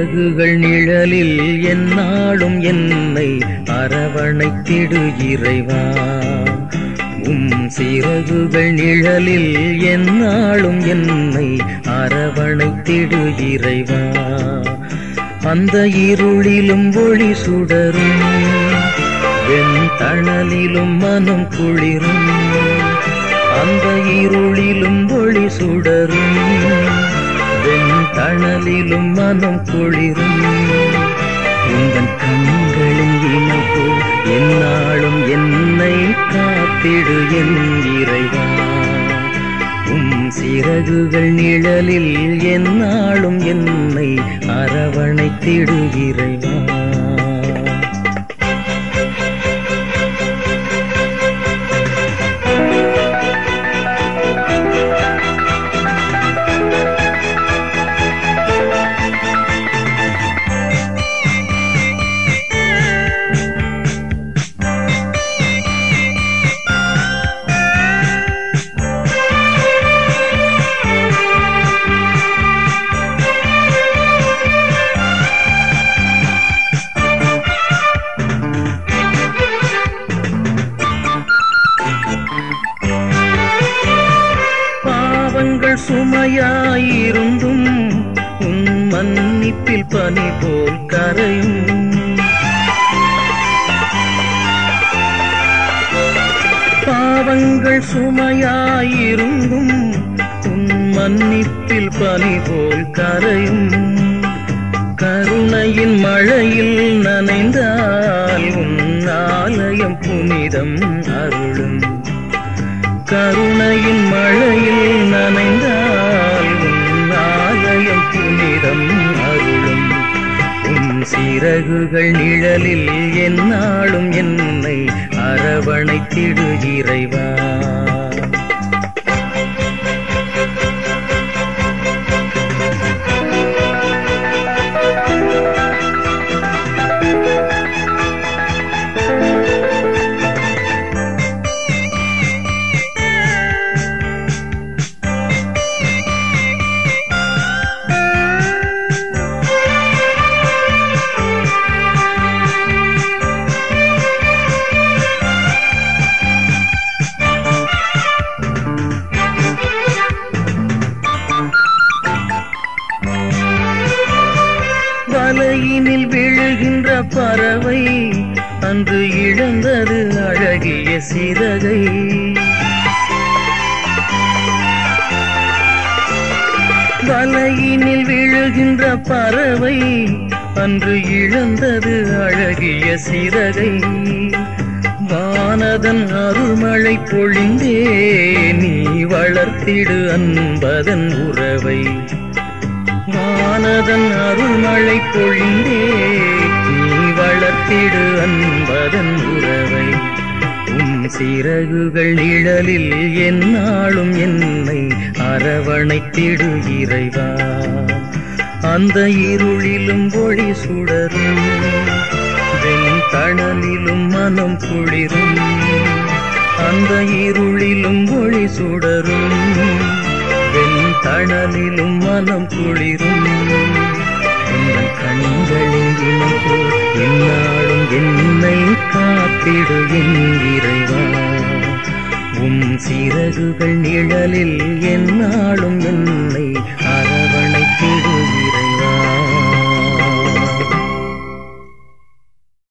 சிறகுகள் நிழலில் எந்நாளும் என்னை அரவணைத்திடு இறைவா உம் சிறகுகள் நிழலில் எந்நாளும் என்னை அரவணைத்திடு இறைவா அந்த இருளிலும் ஒளி சுடரும் வெண்தணலிலும் மனம் குளிரும் அந்த இருளிலும் ஒளி சுடரும் வெண்தணலிலும் மனம் குளிரும் உங்கள் கண்களின் இணைப்பு எந்நாளும் என்னை காத்திடு என் இறைவா உம் சிறகுகள் நிழலில் எந்நாளும் என்னை அரவணைத்திடு இறைவா பாவங்கள் சுமையாயிருந்தும் உன் மன்னிப்பில் பனி போல் கரையும் பாவங்கள் சுமையாயிருந்தும் உன் மன்னிப்பில் பனி போல் கரையும் கருணையின் மழையில் நனைந்தால் உன் ஆலயம் புனிதம் அருளும் கருணையின் மழையில் நனைந்தால் உன் ஆலயம் புனிதம் அருளும் உன் சிறகுகள் நிழலில் எந்நாளும் என்னை அரவணைத்திடு இறைவா வலையினில் விழுகின்ற பறவை அன்று இழந்தது அழகிய சிறகை வலையினில் விழுகின்ற பறவை அன்று இழந்தது அழகிய சிறகை வானதன் அருள்மழை பொழிந்தே நீ வளர்த்திடு அன்பதன் உறவை வானதன் அருள்மழை பொழிந்தே நீ வளர்த்திடு அன்பதன் உறவை உம் சிறகுகள் நிழலில் எந்நாளும் என்னை அரவணைத்திடு இறைவா அந்த இருளிலும் ஒளி சுடரும் வெண்தணலிலும் மனம் குளிரும் அந்த இருளிலும் ஒளி சுடரும் வெண்தணலிலும் மனம் குளிரும் உங்கள் கண்களின் இணைப்பு எந்நாளும் என்னை காத்திடு என் இறைவா உம் சிறகுகள் நிழலில் எந்நாளும் என்னை